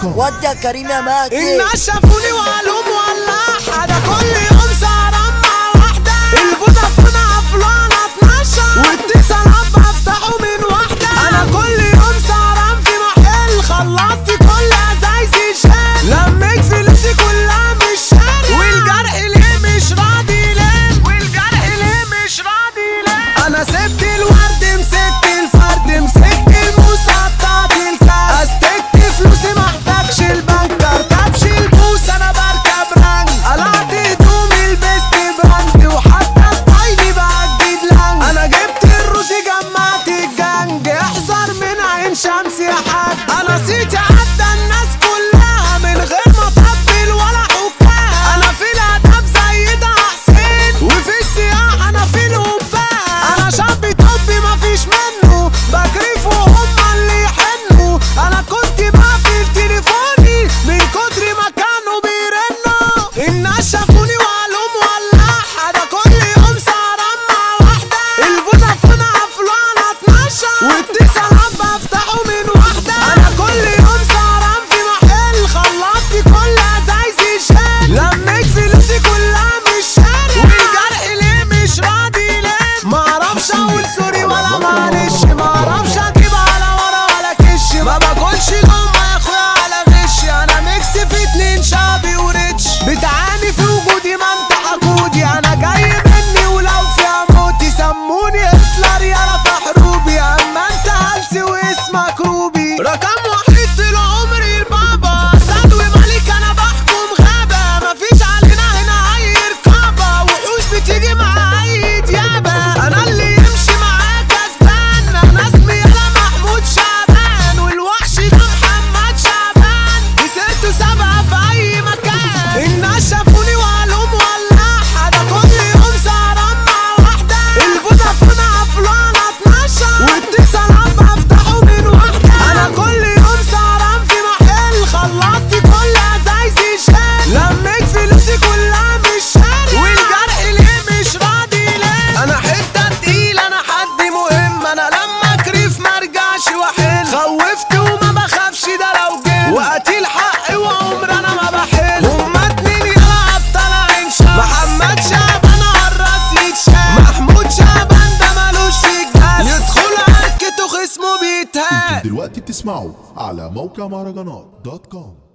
كوم ودي يا كريم يا مهدي الناس شافوني وقالوا مولعها ده كل يوم سهران مع واحدة الفودافون عفلانة 12 واتصالات بفتحه من واحدة أنا كل يوم سهران في محل خلصت كل أزايزي شال لميت فلوسي كلها مش شاري والجرح ليه مش راضي يلم والجرح ليه مش راضي يلم أنا سبت الورد مسكت الفرد مسكت الموسى بتاعت الكاس استكت فلوسي محتاجش البنك اركبش البوس انا بركب رنج قلعت هدومي لبست براند وحتى ستايلي بقى جديد لانج انا جبت الروسي جمعت الجنج احذر من عين شمس يا حاج انا صيتي عدى الناس كلها من غير ما اطبل ولا حكاها انا في الادب زي ده حسين وفي السياحه انا في الهبان انا شاب طبي مفيش منه بكرف وهم اللي يحنوا انا كنت بقفل تليفوني من كتر ما كانوا بيرنوا الناس شافوني وقالوا مولعها ده كل يوم سهران مع واحده الفودافون عفلانه 12 واتصالات بفتحه من واحده انا كل يوم سهران في محل خلصت كل ازايزي شال لميت فلوسي كلها مش شاري والجرح ليه مش راضي يلم معرفش اقول سوري ولا معلش معرفش اجيب على ورا ولا كش ما باكلش لقمه يا اخويا على غش انا ميكس في اتنين شعبي وريتش بتعاني في وجودي ما انت حقودي انا جاي مني ولو فيها موتي سموني هتلر يا رفع حروبي اما انت هلسي واسمك روبي رقم وحيد طول عمري البابا سعد وملك انا بحكم غابة مفيش علينا هنا اي رقابة وحوش بتيجي مع اي ديابة انا اللي يمشي معاه كسبان انا اسمي انا محمود شعبان والوحش ده محمد شعبان كسبت سبعة في اي مكان الناس شافوني وقالوا مولعها ده كل يوم سهران مع واحدة الفودافون عفلانة 12 واتصالات بفتحه من واحدة انا كل يوم سهران في محل خلصت كل ازايزي شال لميت فلوسي كلها مش شاري والجرح ليه مش راضي ليه انا حتة تقيل انا حد مهم انا لما اكرف مرجعش واحل خوفت وما بخافش ده لو جن وقتيل حقي وعمر انا ما بحل هما اتنين يلعب طالع عين شمس محمد شعبان عالراس يتشال محمود شعبان ده ملوش في الجاز يدخل عركته خصمه بيتهان انتم دلوقتي بتسمعوا على موقع مهرجانات دوت كوم